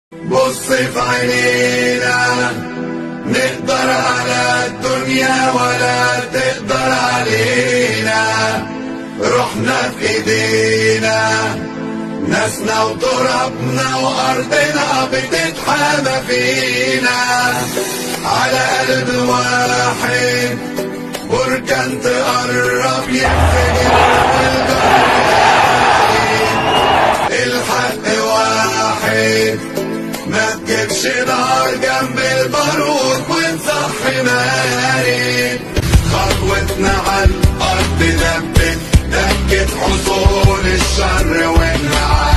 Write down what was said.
بص في عينينا نقدر على الدنيا ولا تقدر علينا روحنا في ايدينا ناسنا وترابنا وارضنا بتتحامى فينا على قلب واحد بركان تقرب ينفجر الحق واحد ما تجيبش نار جنب البارود ونصحي ناري خطوتنا على الارض دبت دكت حصول الشر والمعاني